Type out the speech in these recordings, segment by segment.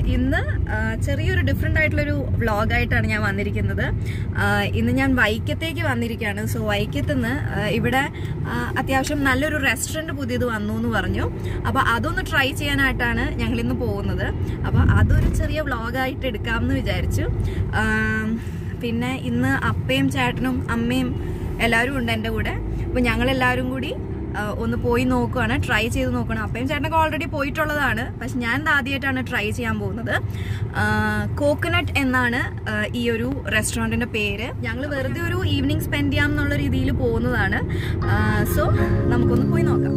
ഇന്ന് ആ, ചെറിയൊരു ഡിഫറെൻ്റ് ആയിട്ടുള്ളൊരു വ്ളോഗായിട്ടാണ് ഞാൻ വന്നിരിക്കുന്നത് ആ, ഇന്ന് ഞാൻ വൈക്കത്തേക്ക് വന്നിരിക്കുകയാണ് സോ വൈക്കത്ത് നിന്ന് ഇവിടെ ആ, അത്യാവശ്യം നല്ലൊരു റെസ്റ്റോറൻറ്റ് പുതിയത് വന്നു എന്ന് പറഞ്ഞു അപ്പോൾ അതൊന്ന് ട്രൈ ചെയ്യാനായിട്ടാണ് ഞങ്ങൾ ഇന്ന് പോകുന്നത് അപ്പോൾ അതൊരു ചെറിയ വ്ളോഗായിട്ട് എടുക്കാമെന്ന് വിചാരിച്ചു ആ, പിന്നെ ഇന്ന് അപ്പയും ചേട്ടനും അമ്മയും എല്ലാവരും ഉണ്ട് എൻ്റെ കൂടെ അപ്പോൾ ഞങ്ങളെല്ലാവരും കൂടി ആ, ഒന്ന് പോയി നോക്കുവാണ് ട്രൈ ചെയ്ത് നോക്കണം അപ്പയും ചേട്ടനൊക്കെ ഓൾറെഡി പോയിട്ടുള്ളതാണ് പക്ഷെ ഞാൻ ഇത് ആദ്യമായിട്ടാണ് ട്രൈ ചെയ്യാൻ പോകുന്നത് കോക്കനട്ട് എന്നാണ് ആ, ഈ ഒരു റെസ്റ്റോറൻറ്റിൻ്റെ പേര് ഞങ്ങൾ വെറുതെ ഒരു ഈവനിങ് സ്പെൻഡ് ചെയ്യാം എന്നുള്ള രീതിയിൽ പോകുന്നതാണ് സോ നമുക്കൊന്ന് പോയി നോക്കാം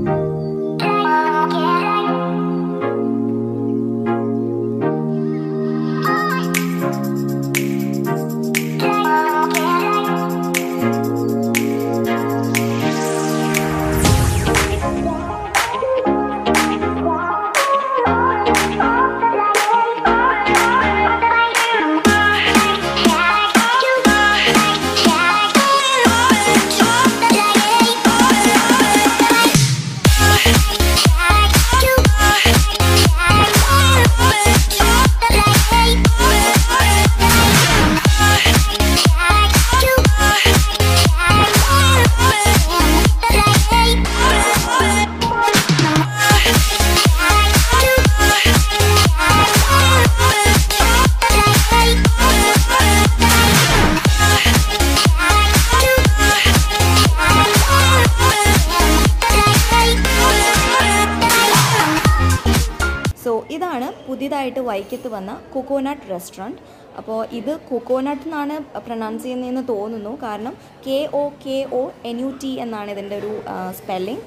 സോ ഇതാണ് പുതിയതായിട്ട് വൈക്കത്ത് വന്ന കൊക്കോനട്ട് റെസ്റ്റോറൻറ്റ് അപ്പോൾ ഇത് കൊക്കോനട്ട് എന്നാണ് പ്രൊനൗൺസ് ചെയ്യുന്നതെന്ന് തോന്നുന്നു കാരണം K O K O N U T എന്നാണ് ഇതിൻ്റെ ഒരു സ്പെല്ലിംഗ്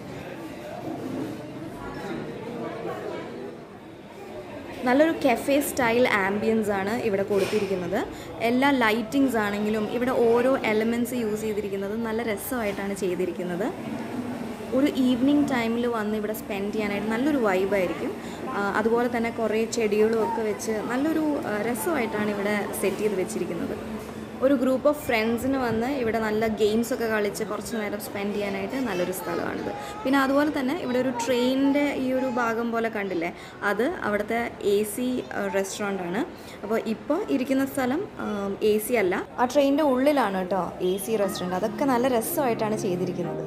നല്ലൊരു കെഫെ സ്റ്റൈൽ ആംബിയൻസ് ആണ് ഇവിടെ കൊടുത്തിരിക്കുന്നത് എല്ലാ ലൈറ്റിങ്സ് ആണെങ്കിലും ഇവിടെ ഓരോ എലമെൻറ്റ്സ് യൂസ് ചെയ്തിരിക്കുന്നത് നല്ല രസമായിട്ടാണ് ചെയ്തിരിക്കുന്നത് ഒരു ഈവനിങ് ടൈമിൽ വന്ന് ഇവിടെ സ്പെൻഡ് ചെയ്യാനായിട്ട് നല്ലൊരു വൈബായിരിക്കും അതുപോലെ തന്നെ കുറേ ചെടികളും ഒക്കെ വെച്ച് നല്ലൊരു ആ, രസമായിട്ടാണ് ഇവിടെ സെറ്റ് ചെയ്ത് വെച്ചിരിക്കുന്നത് ഒരു ഗ്രൂപ്പ് ഓഫ് ഫ്രണ്ട്സിന് വന്ന് ഇവിടെ നല്ല ഗെയിംസ് ഒക്കെ കളിച്ച് കുറച്ച് നേരം സ്പെൻഡ് ചെയ്യാനായിട്ട് നല്ലൊരു സ്ഥലമാണിത് പിന്നെ അതുപോലെ തന്നെ ഇവിടെ ഒരു ട്രെയിനിൻ്റെ ഈ ഒരു ഭാഗം പോലെ കണ്ടില്ലേ അത് അവിടുത്തെ എ സി റെസ്റ്റോറൻ്റ് ആണ് അപ്പോൾ ഇപ്പോൾ ഇരിക്കുന്ന സ്ഥലം എ സി അല്ല ആ ട്രെയിനിൻ്റെ ഉള്ളിലാണ് കേട്ടോ എ സി റെസ്റ്റോറൻറ്റ് അതൊക്കെ നല്ല രസമായിട്ടാണ് ചെയ്തിരിക്കുന്നത്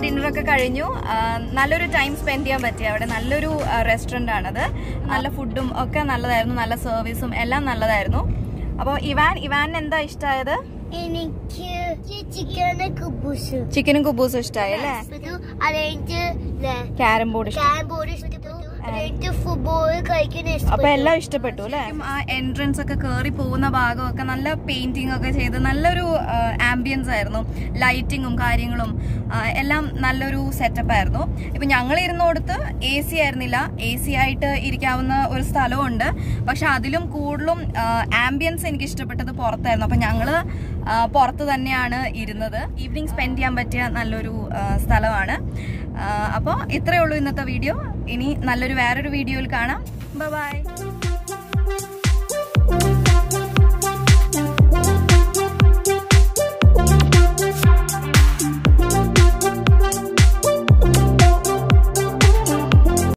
ഡിന്നർ ഒക്കെ കഴിഞ്ഞു ആ, നല്ലൊരു ടൈം സ്പെൻഡ് ചെയ്യാൻ പറ്റി അവിടെ നല്ലൊരു റെസ്റ്റോറന്റ് ആണത് നല്ല ഫുഡും ഒക്കെ നല്ലതായിരുന്നു നല്ല സർവീസും എല്ലാം നല്ലതായിരുന്നു അപ്പോൾ ഇവാൻ ഇവാനിന് എന്താ ഇഷ്ടമായത് എനിക്ക് ചിക്കന് കുബൂസ് ചിക്കനും കുബൂസും ഇഷ്ടമായി അല്ലേ അതെനിക്ക് ക്യാരം ബോർഡ് ഇഷ്ടം ക്യാരം ബോർഡ് ഇഷ്ടപ്പെട്ടു അതെനിക്ക് ഫുട്ബോൾ കളിക്കാൻ അപ്പൊ ഇഷ്ടപ്പെട്ടു എല്ലാം ഇഷ്ടപ്പെട്ടു അല്ലേ ആ എൻട്രൻസ് ഒക്കെ കേറി പോകുന്ന ഭാഗമൊക്കെ നല്ല പെയിന്റിംഗ് ഒക്കെ ചെയ്ത് നല്ലൊരു ആംബിയൻസ് ആയിരുന്നു ലൈറ്റിങ്ങും കാര്യങ്ങളും ആ, എല്ലാം നല്ലൊരു സെറ്റപ്പ് ആയിരുന്നു ഇപ്പൊ ഞങ്ങൾ ഇരുന്നോടത്ത് എ സി ആയിരുന്നില്ല എ സി ആയിട്ട് ഇരിക്കാവുന്ന ഒരു സ്ഥലവും ഉണ്ട് പക്ഷെ അതിലും കൂടുതലും ആംബിയൻസ് എനിക്ക് ഇഷ്ടപ്പെട്ടത് പുറത്തായിരുന്നു അപ്പൊ ഞങ്ങള് ആ, പുറത്ത് തന്നെയാണ് ഇരുന്നത് ഈവനിങ് സ്പെൻഡ് ചെയ്യാൻ പറ്റിയ നല്ലൊരു ആ, സ്ഥലമാണ് അപ്പോൾ ഇത്രയേ ഉള്ളൂ ഇന്നത്തെ വീഡിയോ ഇനി നല്ലൊരു വേറൊരു വീഡിയോയിൽ കാണാം ബൈ